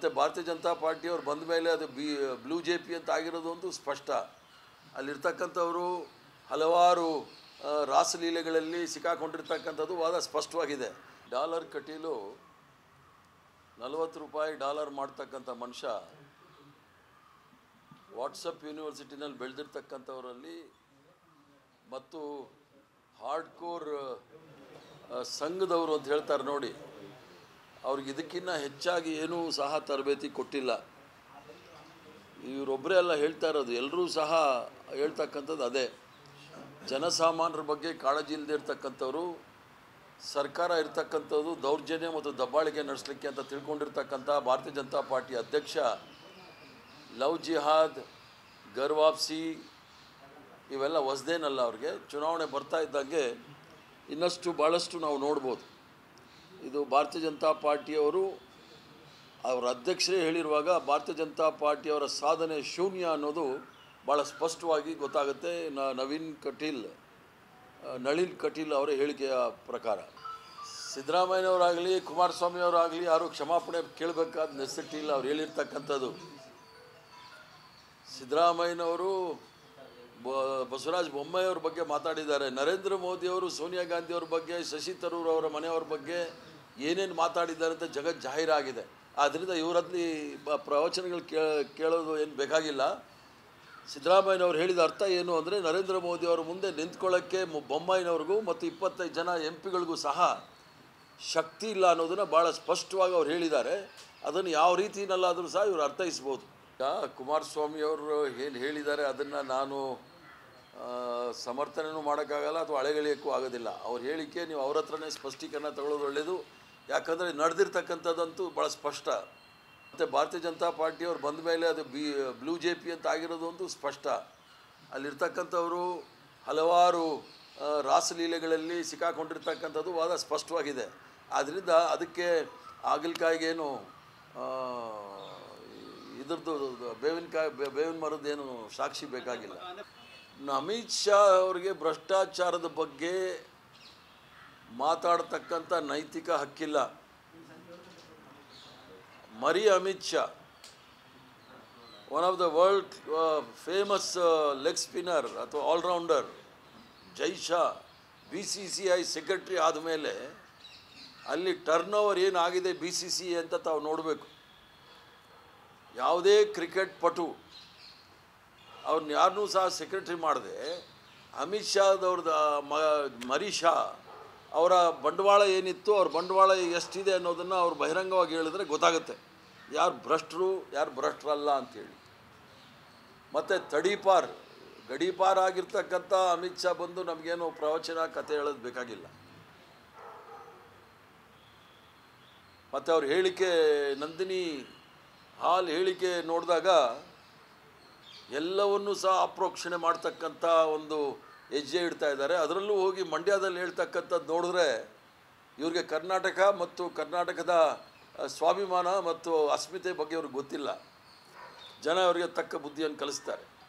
ಮತ್ತು ಭಾರತೀಯ ಜನತಾ ಪಾರ್ಟಿಯವ್ರು ಬಂದ ಮೇಲೆ ಅದು ಬಿ ಬ್ಲೂ ಜೆ ಪಿ ಅಂತ ಆಗಿರೋದು ಒಂದು ಸ್ಪಷ್ಟ ಅಲ್ಲಿರ್ತಕ್ಕಂಥವರು ಹಲವಾರು ಆ, ರಾಸಲೀಲೆಗಳಲ್ಲಿ ಸಿಕ್ಕಾಕೊಂಡಿರ್ತಕ್ಕಂಥದ್ದು ವಾದ ಸ್ಪಷ್ಟವಾಗಿದೆ ಡಾಲರ್ ಕಟೀಲು ನಲವತ್ತು ರೂಪಾಯಿ ಡಾಲರ್ ಮಾಡ್ತಕ್ಕಂಥ ಮನುಷ್ಯ ವಾಟ್ಸಪ್ ಯೂನಿವರ್ಸಿಟಿನಲ್ಲಿ ಬೆಳೆದಿರ್ತಕ್ಕಂಥವರಲ್ಲಿ ಮತ್ತು ಹಾರ್ಡ್ ಕೋರ್ ಸಂಘದವರು ಅಂತ ಹೇಳ್ತಾರೆ ನೋಡಿ ಅವ್ರಿಗೆ ಇದಕ್ಕಿಂತ ಹೆಚ್ಚಾಗಿ ಏನೂ ಸಹ ತರಬೇತಿ ಕೊಟ್ಟಿಲ್ಲ ಇವರೊಬ್ಬರೇ ಅಲ್ಲ ಹೇಳ್ತಾ ಇರೋದು ಎಲ್ಲರೂ ಸಹ ಹೇಳ್ತಕ್ಕಂಥದ್ದು ಅದೇ ಜನಸಾಮಾನ್ಯರ ಬಗ್ಗೆ ಕಾಳಜಿ ಇಲ್ಲದೆ ಇರ್ತಕ್ಕಂಥವ್ರು ಸರ್ಕಾರ ಇರ್ತಕ್ಕಂಥದ್ದು ದೌರ್ಜನ್ಯ ಮತ್ತು ದಬ್ಬಾಳಿಕೆ ನಡೆಸಲಿಕ್ಕೆ ಅಂತ ತಿಳ್ಕೊಂಡಿರ್ತಕ್ಕಂಥ ಭಾರತೀಯ ಜನತಾ ಪಾರ್ಟಿ ಅಧ್ಯಕ್ಷ ಲವ್ ಜಿಹಾದ್ ಗರ್ವಾಪ್ಸಿ ಇವೆಲ್ಲ ಹೊಸ್ದೇನಲ್ಲ ಅವ್ರಿಗೆ ಚುನಾವಣೆ ಬರ್ತಾ ಇದ್ದಂಗೆ ಇನ್ನಷ್ಟು ಭಾಳಷ್ಟು ನಾವು ನೋಡ್ಬೋದು ಇದು ಭಾರತೀಯ ಜನತಾ ಪಾರ್ಟಿಯವರು ಅವರ ಅಧ್ಯಕ್ಷರೇ ಹೇಳಿರುವಾಗ ಭಾರತೀಯ ಜನತಾ ಪಾರ್ಟಿಯವರ ಸಾಧನೆ ಶೂನ್ಯ ಅನ್ನೋದು ಭಾಳ ಸ್ಪಷ್ಟವಾಗಿ ಗೊತ್ತಾಗುತ್ತೆ ನ ನವೀನ್ ಕಟೀಲ್ ಆ, ನಳಿನ್ ಕಟೀಲ್ ಅವರ ಹೇಳಿಕೆಯ ಪ್ರಕಾರ ಸಿದ್ದರಾಮಯ್ಯನವರಾಗಲಿ ಕುಮಾರಸ್ವಾಮಿ ಅವರಾಗಲಿ ಯಾರು ಕ್ಷಮಾಪಣೆ ಕೇಳಬೇಕಾದ ನೆಸೆಸಿಟಿ ಇಲ್ಲ ಅವ್ರು ಹೇಳಿರ್ತಕ್ಕಂಥದ್ದು ಸಿದ್ದರಾಮಯ್ಯನವರು ಬ ಬಸವರಾಜ ಬೊಮ್ಮಾಯಿಯವ್ರ ಬಗ್ಗೆ ಮಾತಾಡಿದ್ದಾರೆ ನರೇಂದ್ರ ಮೋದಿಯವರು ಸೋನಿಯಾ ಗಾಂಧಿಯವ್ರ ಬಗ್ಗೆ ಶಶಿ ತರೂರ್ ಅವರ ಮನೆಯವ್ರ ಬಗ್ಗೆ ಏನೇನು ಮಾತಾಡಿದ್ದಾರೆ ಅಂತ ಜಗತ್ ಜಾಹೀರಾಗಿದೆ ಆದ್ದರಿಂದ ಇವರಲ್ಲಿ ಬ ಪ್ರವಚನಗಳು ಕೇ ಕೇಳೋದು ಏನು ಬೇಕಾಗಿಲ್ಲ ಸಿದ್ದರಾಮಯ್ಯನವ್ರು ಹೇಳಿದ ಅರ್ಥ ಏನು ಅಂದರೆ ನರೇಂದ್ರ ಮೋದಿ ಅವರ ಮುಂದೆ ನಿಂತ್ಕೊಳ್ಳೋಕ್ಕೆ ಮು- ಬೊಮ್ಮಾಯಿನವ್ರಿಗೂ ಮತ್ತು ಇಪ್ಪತ್ತೈದು ಜನ ಎಂ ಪಿಗಳಿಗೂ ಸಹ ಶಕ್ತಿ ಇಲ್ಲ ಅನ್ನೋದನ್ನು ಭಾಳ ಸ್ಪಷ್ಟವಾಗಿ ಅವ್ರು ಹೇಳಿದ್ದಾರೆ ಅದನ್ನು ಯಾವ ರೀತಿಯಲ್ಲಾದರೂ ಸಹ ಇವರು ಅರ್ಥೈಸ್ಬೋದು ಈಗ ಕುಮಾರಸ್ವಾಮಿ ಅವರು ಏನು ಹೇಳಿದ್ದಾರೆ ಅದನ್ನು ನಾನು ಆ, ಸಮರ್ಥನೆನೂ ಮಾಡೋಕ್ಕಾಗಲ್ಲ ಅಥವಾ ಅಳೆಗಳಿಯಕ್ಕೂ ಆಗೋದಿಲ್ಲ ಅವ್ರ ಹೇಳಿಕೆ ನೀವು ಅವ್ರ ಹತ್ರನೇ ಸ್ಪಷ್ಟೀಕರಣ ತಗೊಳ್ಳೋದು ಒಳ್ಳೆಯದು ಯಾಕಂದರೆ ನಡೆದಿರ್ತಕ್ಕಂಥದ್ದಂತೂ ಭಾಳ ಸ್ಪಷ್ಟ ಮತ್ತು ಭಾರತೀಯ ಜನತಾ ಪಾರ್ಟಿಯವ್ರು ಬಂದ ಮೇಲೆ ಅದು ಬಿ ಬ್ಲೂ ಜೆ ಪಿ ಅಂತ ಆಗಿರೋದು ಒಂದು ಸ್ಪಷ್ಟ ಅಲ್ಲಿರ್ತಕ್ಕಂಥವರು ಹಲವಾರು ಆ, ರಾಸಲೀಲೆಗಳಲ್ಲಿ ಸಿಕ್ಕಾಕೊಂಡಿರ್ತಕ್ಕಂಥದ್ದು ವಾದ ಸ್ಪಷ್ಟವಾಗಿದೆ ಆದ್ದರಿಂದ ಅದಕ್ಕೆ ಆಗಲಕಾಯಿಗೇನು ಇದ್ರದ್ದು ಬೇವಿನಕಾಯಿ ಬೇ- ಬೇವಿನ ಮರದ್ದೇನು ಸಾಕ್ಷಿ ಬೇಕಾಗಿಲ್ಲ ಇನ್ನು ಅಮಿತ್ ಶಾ ಅವರಿಗೆ ಭ್ರಷ್ಟಾಚಾರದ ಬಗ್ಗೆ ಮಾತಾಡ್ತಕ್ಕಂಥ ನೈತಿಕ ಹಕ್ಕಿಲ್ಲ ಮರಿ Amit Shah one of the world famous leg spinner ಅಥವಾ allrounder Jay Shah B C C I secretary ಆದಮೇಲೆ ಅಲ್ಲಿ ಟರ್ನ್ ಓವರ್ ಏನಾಗಿದೆ ಬಿ ಸಿ ಸಿ ಅಂತ ತಾವು ನೋಡಬೇಕು ಯಾವುದೇ ಕ್ರಿಕೆಟ್ ಪಟು ಅವ್ರನ್ನ ಯಾರನ್ನೂ ಸಹ ಸೆಕ್ರೆಟ್ರಿ ಮಾಡಿದೆ ಅಮಿತ್ ಶಾದವ್ರದ್ದು ಮ ಮರಿ ಶಾ ಅವರ ಬಂಡವಾಳ ಏನಿತ್ತು ಅವ್ರ ಬಂಡವಾಳ ಎಷ್ಟಿದೆ ಅನ್ನೋದನ್ನು ಅವ್ರು ಬಹಿರಂಗವಾಗಿ ಹೇಳಿದ್ರೆ ಗೊತ್ತಾಗುತ್ತೆ ಯಾರು ಭ್ರಷ್ಟರು ಯಾರು ಭ್ರಷ್ಟರಲ್ಲ ಅಂತೇಳಿ ಮತ್ತು ತಡೀಪಾರ್ ಗಡೀಪಾರ್ ಆಗಿರ್ತಕ್ಕಂಥ ಅಮಿತ್ ಶಾ ಬಂದು ನಮಗೇನು ಪ್ರವಚನ ಕತೆ ಹೇಳೋದು ಬೇಕಾಗಿಲ್ಲ ಮತ್ತು ಅವ್ರ ಹೇಳಿಕೆ ನಂದಿನಿ ಹಾಲ್ ಹೇಳಿಕೆ ನೋಡಿದಾಗ ಎಲ್ಲವನ್ನೂ ಸಹ ಅಪ್ರೋಕ್ಷಣೆ ಮಾಡ್ತಕ್ಕಂಥ ಒಂದು ಹೆಜ್ಜೆ ಇಡ್ತಾ ಇದ್ದಾರೆ ಅದರಲ್ಲೂ ಹೋಗಿ ಮಂಡ್ಯದಲ್ಲಿ ಹೇಳ್ತಕ್ಕಂಥದ್ದು ನೋಡಿದ್ರೆ ಇವ್ರಿಗೆ ಕರ್ನಾಟಕ ಮತ್ತು ಕರ್ನಾಟಕದ ಆ, ಸ್ವಾಭಿಮಾನ ಮತ್ತು ಅಸ್ಮಿತೆ ಬಗ್ಗೆ ಅವ್ರಿಗೆ ಗೊತ್ತಿಲ್ಲ ಜನ ಅವರಿಗೆ ತಕ್ಕ ಬುದ್ಧಿಯನ್ನು ಕಲಿಸ್ತಾರೆ